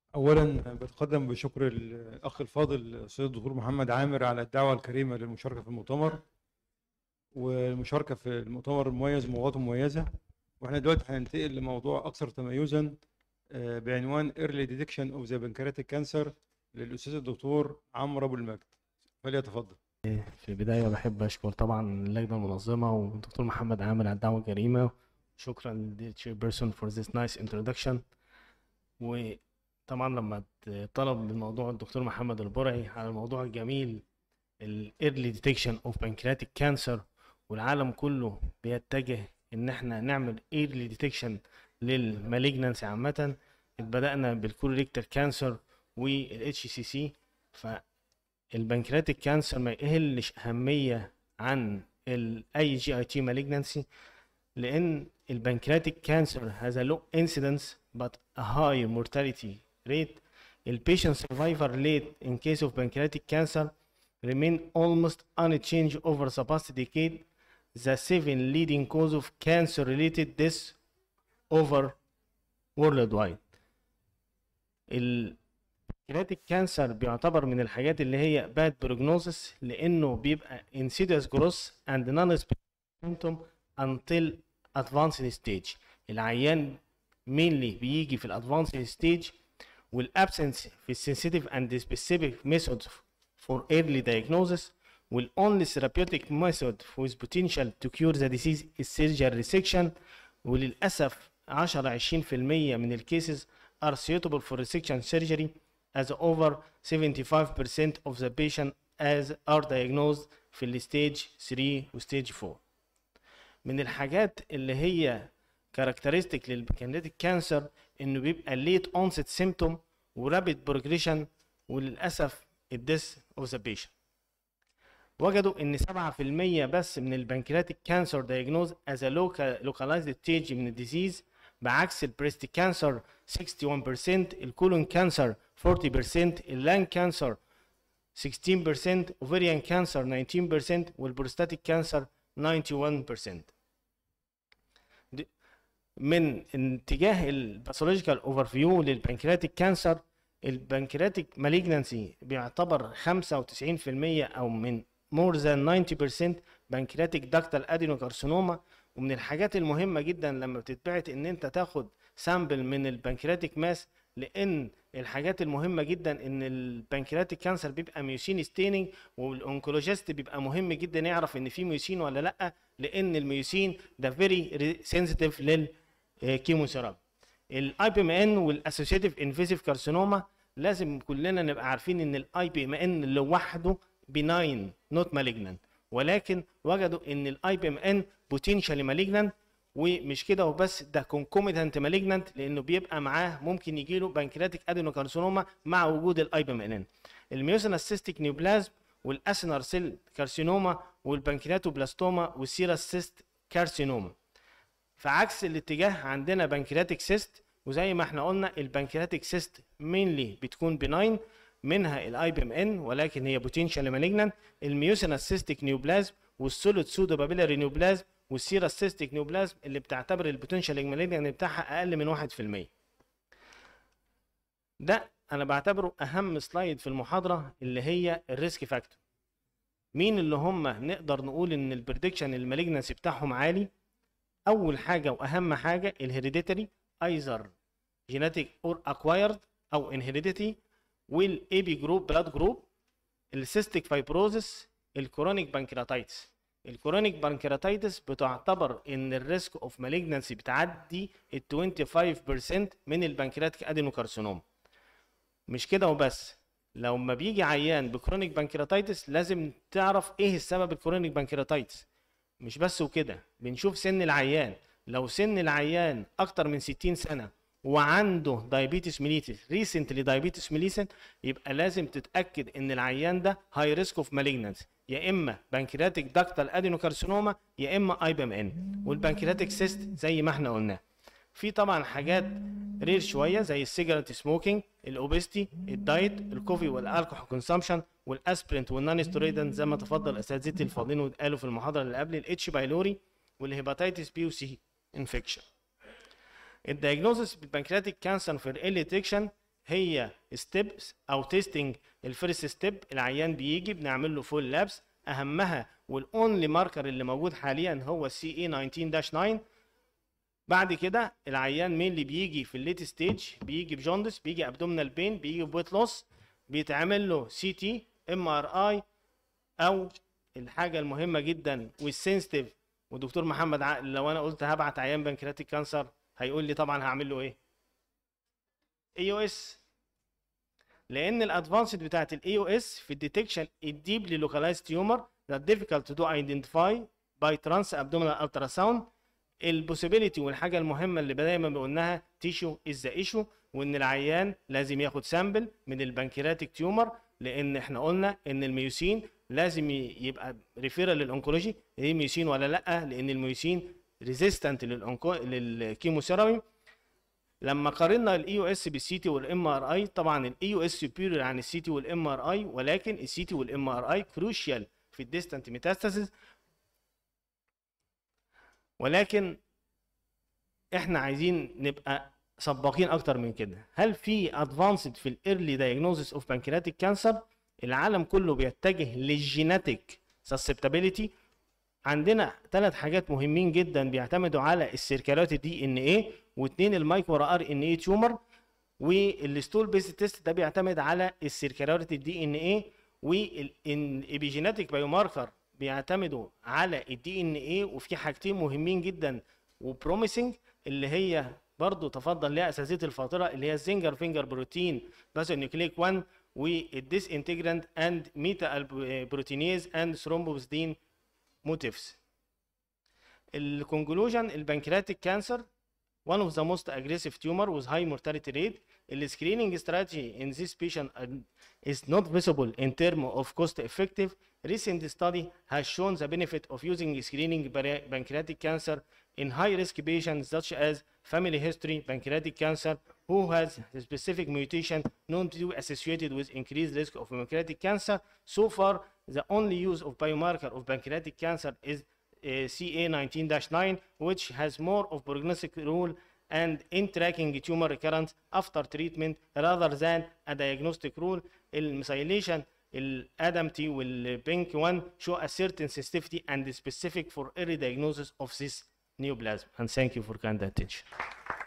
اولا بتقدم بشكر الاخ الفاضل الاستاذ الدكتور محمد عامر على الدعوه الكريمه للمشاركه في المؤتمر والمشاركه في المؤتمر المميز موضوعات مميزه واحنا دلوقتي هننتقل لموضوع اكثر تميزا آه، بعنوان Early Detection of the Pancreatic Cancer للاستاذ الدكتور عمرو ابو المجد فليتفضل في البداية بحب أشكر طبعا اللجنة المنظمة والدكتور محمد عامر على الدعوة الكريمة شكرا للتشير بيرسون for this nice introduction وطبعا لما طلب من موضوع الدكتور محمد البرعي على الموضوع الجميل ال early detection of pancreatic cancer والعالم كله بيتجه إن احنا نعمل early detection للمالجنانسي عامة بدأنا بالكولوريكتال كانسر والاتش سي سي فالبنكرياتيك كانسر ما يقلش أهمية عن الاي جي اي تي malignancy لأن البنكرياتيك كانسر has a low incidence but a high mortality rate the patient survivor rate in case of pancreatic cancer remain almost unchanged over the past decade the seven leading cause of cancer related deaths over worldwide البنكرياتيك كانسر بيعتبر من الحاجات اللي هي bad prognosis لانه بيبقى insidious growth and non symptom until advanced stage العيان mainly بيجي في الادفانسد ستيج والابسنس في السنسيتيف اند سبيسيفيك ميثود for early diagnosis والonly therapeutic method with potential to cure the disease is surgery resection وللأسف 10 20% من الكيسز are suitable for resection surgery as over 75% of the patient as are diagnosed في الستيج 3 وستيج 4 من الحاجات اللي هي كاركترستيك للبنكرياتيك كانسر انه بيبقى late onset symptom ورابيد بروجريشن وللاسف الديث اوف ذا بيشنت وجدوا ان 7% بس من البنكرياتيك كانسر دايجنوز از لوكالايزد ستيج من الديزيز بعكس البريست كانسر 61% الكولون كانسر 40% اللان كانسر 16% اوفريان كانسر 19% والبروستاتيك كانسر 91% من اتجاه الباثولوجيكال اوفر فيو للبنكرياتيك كانسر البنكرياتيك مالجنسي بيعتبر 95% او من more than 90% بنكرياتيك داكتال ادينوكارسينوما ومن الحاجات المهمة جدا لما بتتبعت ان انت تاخد سامبل من البنكرياتيك ماس لان الحاجات المهمة جدا ان البنكرياتيك كانسر بيبقى ميوسين ستيننج والانكولوجيست بيبقى مهم جدا يعرف ان في ميوسين ولا لا لان الميوسين ده فيري سنسيتيف للكيموثيرابي الاي بي ام ان والاسوسيتيف انفيسيف كارسينوما لازم كلنا نبقى عارفين ان الاي بي ام ان لوحده بناين نوت مالجنانت ولكن وجدوا ان الاي بي ام ان بوتنشالي مالجنانت ومش كده وبس ده كونكوميتنت مالجنانت لانه بيبقى معاه ممكن يجي له بنكرياتيك ادينوكارسينوما مع وجود الاي بي ام ان الميوسينس سيستيك نيوبلازم والاسينر سيل كارسينوما والبنكرياتوبلاستوما والسيراس سيست كارسينوما فعكس الاتجاه عندنا بنكرياتيك سيست وزي ما احنا قلنا البنكرياتيك سيست مينلي بتكون بناين منها الاي بي ام ان ولكن هي بوتنشال مالجنانت الميوسينس سيستيك نيوبلازم والسوليد سودو بابيلاري نيوبلازم والسيراس سيستيك نيوبلازم اللي بتعتبر البوتنشال مالجنانت بتاعها اقل من 1% ده انا بعتبره اهم سلايد في المحاضره اللي هي الريسك فاكتور مين اللي هم نقدر نقول ان البريدكشن المالجنسي بتاعهم عالي اول حاجه واهم حاجه الهيريديتري ايزر جينيتيك اور اكوايرد او انهيريديتي والاي بي جروب بلاد جروب السيستيك فايبروزس الكرونيك بانكرياتايتس الكرونيك بانكرياتايتس بتعتبر ان الريسك اوف مالجنسي بتعدي ال 25% من البنكرياتيك ادينوكارسينوما مش كده وبس لو ما بيجي عيان بكرونيك بانكرياتايتس لازم تعرف ايه السبب الكرونيك بانكرياتايتس مش بس وكده بنشوف سن العيان لو سن العيان اكتر من 60 سنه وعنده دايابيتس ميليتس ريسنتلي دايابيتس ميليسن يبقى لازم تتاكد ان العيان ده هاي ريسك اوف مالجنانس يا اما بنكرياتيك داكتال ادينوكارسينوما يا اما اي بي ام ان والبنكرياتيك سيست زي ما احنا قلنا في طبعا حاجات رير شويه زي السيجارت سموكينج الاوبستي الدايت الكوفي والالكحول كونسامشن والاسبرنت والنون ستيرويدان زي ما تفضل اساتذتي الفاضلين وقالوا في المحاضره اللي قبل الاتش بايلوري والهيباتيتس بي وسي انفكشن الدايجنوزس بالبنكرياتيك كانسر في الايرلي ديتكشن هي ستيبس او تيستنج الفيرست ستيب العيان بيجي بنعمل له فول لابس اهمها والاونلي ماركر اللي موجود حاليا هو السي اي 19-9 بعد كده العيان مين اللي بيجي في الليت ستيج بيجي بجوندس بيجي ابدومينال بين بيجي بويت لوس بيتعمل له سي تي ام ار اي او الحاجه المهمه جدا والسنسيتيف ودكتور محمد عقل لو انا قلت هبعت عيان بنكرياتيك كانسر هيقول لي طبعا هعمل له ايه اي او اس لان الادفانسد بتاعت الاي او اس في الديتكشن الديبلي لوكالايزد تيومر that difficult to do identify by trans abdominal ultrasound البوسيبيليتي والحاجه المهمه اللي دايما بقولناها تيشو از ذا ايشو وان العيان لازم ياخد سامبل من البنكرياتيك تيومر لان احنا قلنا ان الميوسين لازم ي- يبقى ريفيرال للانكولوجي ايه ميوسين ولا لا لان الميوسين ريزيستنت للأنكو... للكيموثيرابي لما قارنا الاي او اس بالسي تي والام ار اي طبعا الاي او اس سوبيريور عن السي تي والام ار اي ولكن السي تي والام ار اي كروشيال في الديستانت ميتاستاسيس ولكن احنا عايزين نبقى سباقين اكتر من كده هل في ادفانسد في الايرلي دايجنوزس اوف بانكرياتيك كانسر العالم كله بيتجه للجيناتيك سسبتابيليتي عندنا ثلاث حاجات مهمين جدا بيعتمدوا على السيركلات دي ان ايه واثنين المايكرو ار ان ايه تيومر والستول بيس تيست ده بيعتمد على السيركلاريتي دي ان ايه والابيجيناتيك بايوماركر بيعتمدوا على الدي ان ايه وفي حاجتين مهمين جدا وبروميسنج اللي هي برضو تفضل ليها اساسيه الفاطره اللي هي الزنجر فينجر بروتين بس نيوكليك 1 والديس انتجرانت اند ميتا بروتينيز اند ثرومبوبستين موتيفز الكونكلوجن البنكرياتيك كانسر one of the most aggressive tumor with high mortality rate. The screening strategy in this patient uh, is not visible in terms of cost effective. Recent study has shown the benefit of using screening para- pancreatic cancer in high risk patients such as family history pancreatic cancer who has a specific mutation known to be associated with increased risk of pancreatic cancer. So far, the only use of biomarker of pancreatic cancer is uh, CA19-9, which has more of prognostic role and in tracking tumor recurrence after treatment rather than a diagnostic rule. المethylation الادمتي والبينك 1 show a certain sensitivity and is specific for early diagnosis of this neoplasm. And thank you for kind attention.